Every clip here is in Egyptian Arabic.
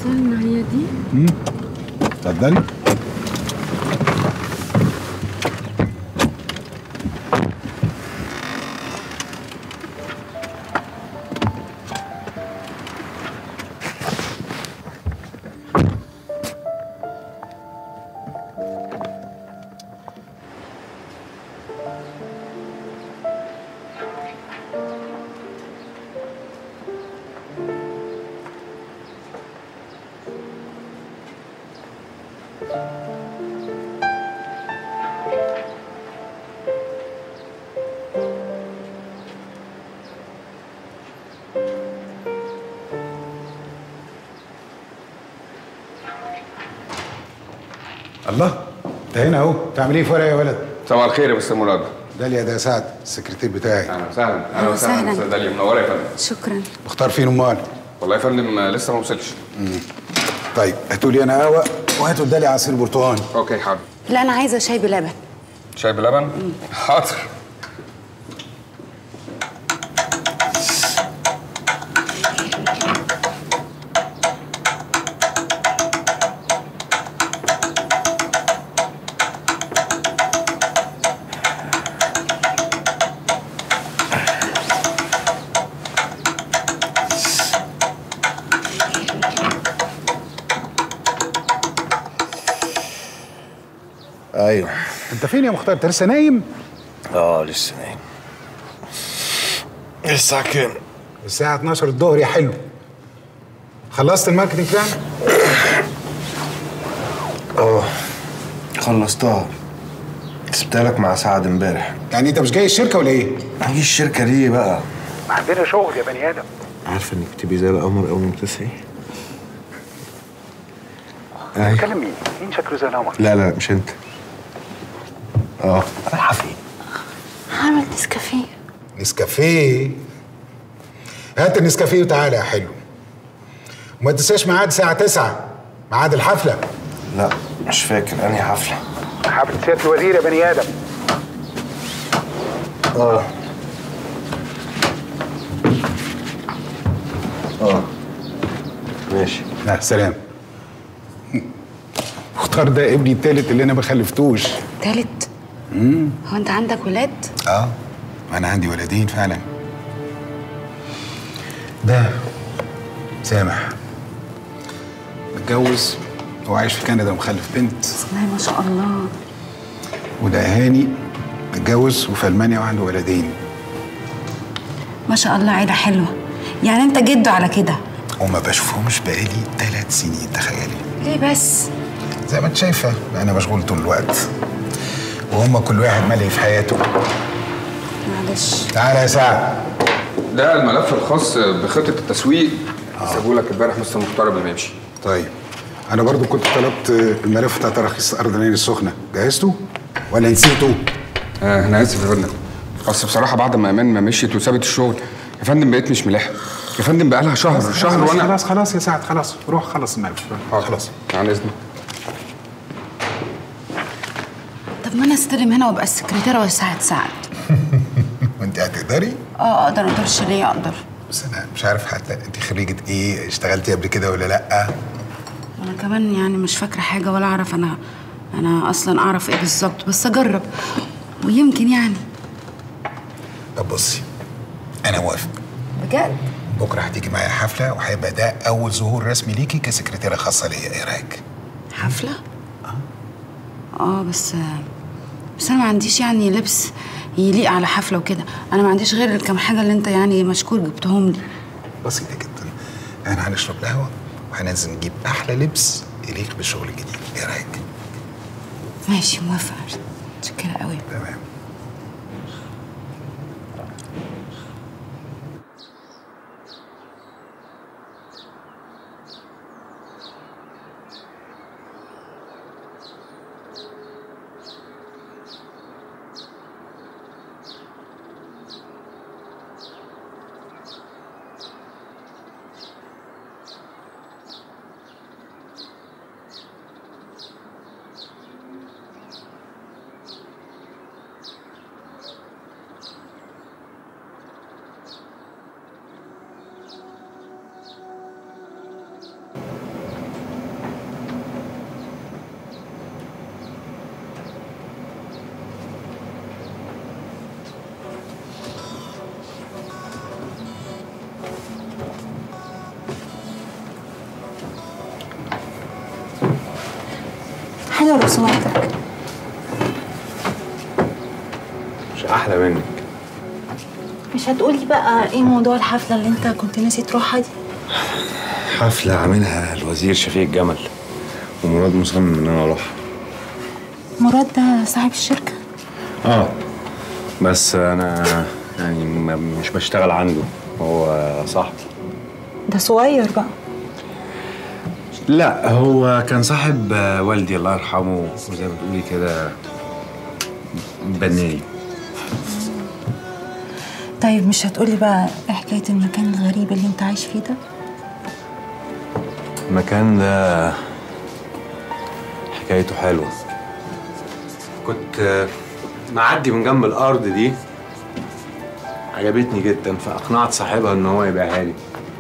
وصلنا هي دي اتفضلي الله انت هنا اهو تعمل ايه في ورقه يا ولد صباح الخير يا مستر مراد داليا ده سعد السكرتير بتاعي اهلا وسهلا اهلا أهلا وسهلا وسهلا. استاذ داليا منوره يا فندم شكرا مختار فين امال والله يا فندم آه، لسه ما وصلش طيب هاتوا لي انا قهوه وهاتوا لداليا عصير برتقال اوكي حاضر لا انا عايزه شاي بلبن شاي بلبن حاضر ايوه انت فين يا مختار انت لسه نايم اه لسه نايم الساعة كام؟ الساعه 12 الظهر يا حلو خلصت الماركتنج بلان اه خلصتها سبتها لك مع سعد امبارح يعني انت مش جاي الشركه ولا ايه اجي الشركة ليه بقى؟ عندنا شغل يا بني ادم عارفة انك تبقي زي القمر اول ما بتسعي؟ ايوه بتكلم مين مين شكله زي القمر لا لا مش انت اه رايحة فين؟ هعمل نسكافيه نسكافيه هات النسكافيه وتعالى يا حلو وما تنساش ميعاد الساعه 9 ميعاد الحفله لا مش فاكر انهي حفلة حفله سياده الوزير يا بني ادم اه اه ماشي لا سلام مختار ده ابني التالت اللي انا ما خلفتوش تالت هو انت عندك ولاد اه انا عندي ولدين فعلا ده سامح متجوز وعايش في كندا ومخلف بنت بسم الله ما شاء الله وده هاني متجوز وفي المانيا وعنده ولدين ما شاء الله عيله حلوه يعني انت جده على كده وما بشوفهمش بقالي ثلاث سنين تخيلي ليه بس زي ما انت شايفه انا مشغول طول الوقت وهم كل واحد ملهي في حياته معلش تعالى يا سعد ده الملف الخاص بخطه التسويق سابه لك امبارح مستر مختار قبل ما يمشي طيب انا برضو كنت طلبت الملف بتاع تراخيص ارض العين السخنه جهزته ولا نسيته آه انا اسف يا فندم اصل بصراحه بعد ما ايمان ما مشيت وسابت الشغل يا فندم بقيت مش ملاحق يا فندم بقى لها شهر شهر خلاص وانا خلاص خلاص يا سعد خلاص روح خلص الملف خلاص عن اذنك طب ما انا استلم هنا وابقى السكرتيره وساعد سعد وانت هتقدري اه اقدر ما اقدرش ليه اقدر بس انا مش عارف حتى انت خريجه ايه اشتغلتي قبل كده ولا لا انا كمان يعني مش فاكره حاجه ولا اعرف انا انا اصلا اعرف ايه بالظبط بس اجرب ويمكن يعني طب بصي انا موافق بجد بكره هتيجي معايا حفله وهيبقى ده اول ظهور رسمي ليكي كسكرتيره خاصه ليا ايه رايك حفله اه بس بس انا ما عنديش يعني لبس يليق على حفله وكده انا ما عنديش غير الكام حاجه اللي انت يعني مشكور جبتهم لي بسيطه جدا احنا هنشرب قهوه وهننزل نجيب احلى لبس يليق بالشغل الجديد ايه رايك ماشي موافقه متشكره قوي تمام حاجة لو سمحتك مش احلى منك مش هتقولي بقى ايه موضوع الحفلة اللي انت كنت ناسي تروحها دي حفله عاملها الوزير شفيق جمل ومراد مصمم ان انا اروح مراد ده صاحب الشركة اه بس انا يعني ما- مش بشتغل عنده هو صاحبي ده صغير بقى لا هو كان صاحب آه، والدي الله يرحمه وزي ما تقولي كده بناني طيب مش هتقولي بقى ايه حكاية المكان الغريب اللي انت عايش فيه ده المكان ده حكايته حلوة كنت آه، معدي من جنب الأرض دي عجبتني جدا فأقنعت صاحبها إن هو يبيعها لي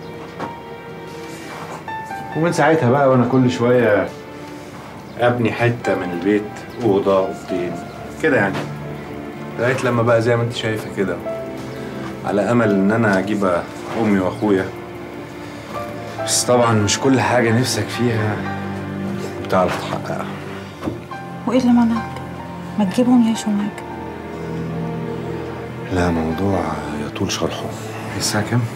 ومن ساعتها بقى وأنا كل شوية أبني حتة من البيت أوضة أوضتين كده يعني لغاية لما بقى زي ما أنت شايفة كده على أمل إن أنا أجيب أمي وأخويا بس طبعا مش كل حاجة نفسك فيها بتعرف تحققها وايه اللي منعك ما تجيبهم يعيشوا معاك لا موضوع يطول شرحه الساعة كام؟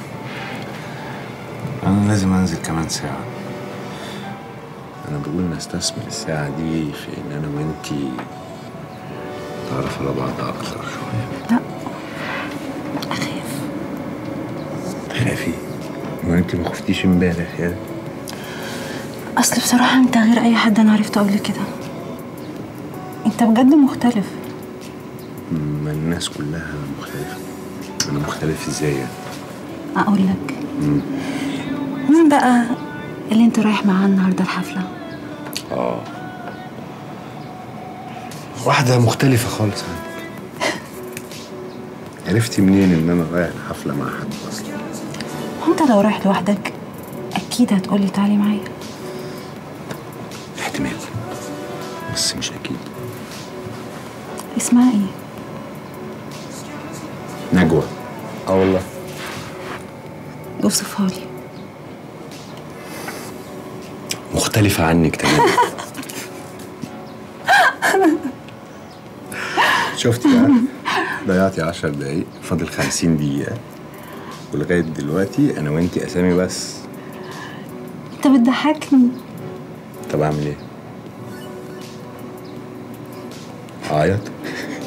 أنا لازم أنزل كمان ساعة أنا بقول نستثمر الساعة دي في إن أنا وإنتي نتعرف على بعض أكتر شوية لا اخاف تخافي ما أنتي ما خفتيش امبارح يا اصل بصراحة انت غير اي حد انا عرفته قبل كده انت بجد مختلف ما الناس كلها مختلفة أنا مختلف إزاي يعني؟ اقول لك مين بقى اللي انت رايح معاه النهارده الحفلة واحدة مختلفة خالص عنك عرفتي منين إن أنا رايح الحفلة مع حد أصلا؟ هو انت لو رايح لوحدك اكيد هتقولي تعالي معايا احتمال بس مش أكيد اسمها ايه نجوى اه والله اوصفها لي مختلفة عنك تماما شفتي بقى ضيعتي عشر دقايق فاضل خمسين دقيقة ولغاية دلوقتي أنا وأنتي أسامي بس انت بتضحكني طب أعمل إيه؟ أعيط؟